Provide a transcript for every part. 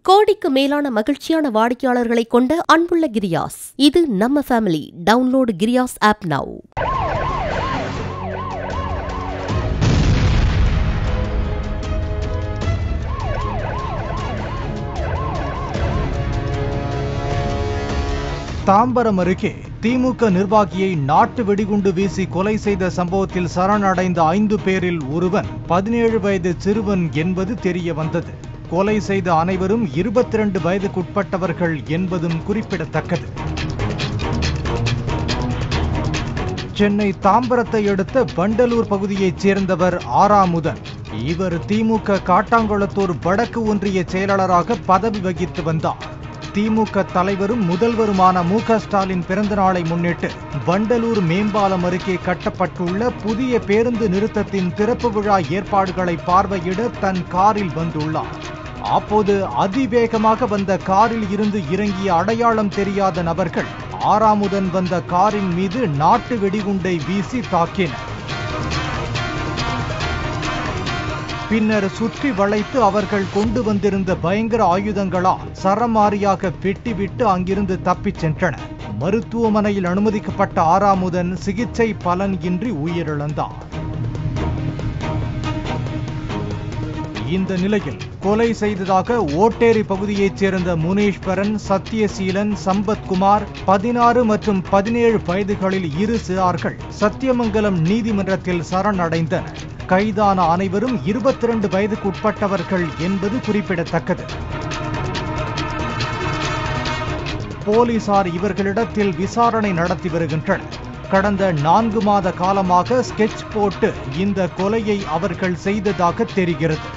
கோடிக்கு மேலான மகிழ்ச்சியான வாடிக்கையாளர்களை கொண்ட அன்புள்ள கிரியாஸ் இது நம்ம family download Kriyas app now Tambaram அருகே திமுக நிர்வாகியை நாட்டு வெடிகுண்டு வீசி கொலை செய்த சம்பவத்தில் சரணடைந்த ஐந்து பேரில் ஒருவன் பதினேழு வயது சிறுவன் என்பது தெரிய வந்தது கொலை செய்த அனைவரும் இருபத்தி ரெண்டு வயதுக்குட்பட்டவர்கள் என்பதும் குறிப்பிடத்தக்கது சென்னை தாம்பரத்தை அடுத்த வண்டலூர் பகுதியைச் சேர்ந்தவர் ஆறாமுதன் இவர் திமுக காட்டாங்குளத்தூர் வடக்கு ஒன்றிய செயலாளராக பதவி வகித்து வந்தார் திமுக தலைவரும் முதல்வருமான மு க ஸ்டாலின் பிறந்த நாளை முன்னிட்டு வண்டலூர் மேம்பாலம் அருகே கட்டப்பட்டுள்ள புதிய பேருந்து நிறுத்தத்தின் திறப்பு விழா ஏற்பாடுகளை பார்வையிட தன் காரில் வந்துள்ளார் அப்போது அதிவேகமாக வந்த காரில் இருந்து இறங்கிய அடையாளம் தெரியாத நபர்கள் ஆறாமுதன் வந்த காரின் மீது நாட்டு வெடிகுண்டை வீசி தாக்கினர் பின்னர் சுற்றி வளைத்து அவர்கள் கொண்டு வந்திருந்த பயங்கர ஆயுதங்களால் சரமாரியாக வெட்டிவிட்டு அங்கிருந்து தப்பிச் சென்றனர் மருத்துவமனையில் அனுமதிக்கப்பட்ட ஆறாமுதன் சிகிச்சை பலன் இன்றி உயிரிழந்தார் இந்த நிலையில் கொலை செய்ததாக ஓட்டேரி பகுதியைச் சேர்ந்த முனீஸ்வரன் சத்யசீலன் சம்பத்குமார் பதினாறு மற்றும் பதினேழு வயதுகளில் இரு சிறார்கள் சத்தியமங்கலம் நீதிமன்றத்தில் சரணடைந்தனர் கைதான அனைவரும் இருபத்தி இரண்டு வயதுக்குட்பட்டவர்கள் என்பது குறிப்பிடத்தக்கது போலீசார் இவர்களிடத்தில் விசாரணை நடத்தி வருகின்றனர் கடந்த நான்கு மாத காலமாக ஸ்கெட்ச் போட்டு இந்த கொலையை அவர்கள் செய்ததாக தெரிகிறது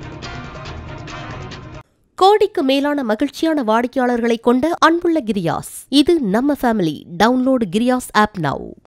கோடிக்கு மேலான மகிழ்ச்சியான வாடிக்கையாளர்களை கொண்ட அன்புள்ள கிரியாஸ் இது நம்ம family download Kriyas app now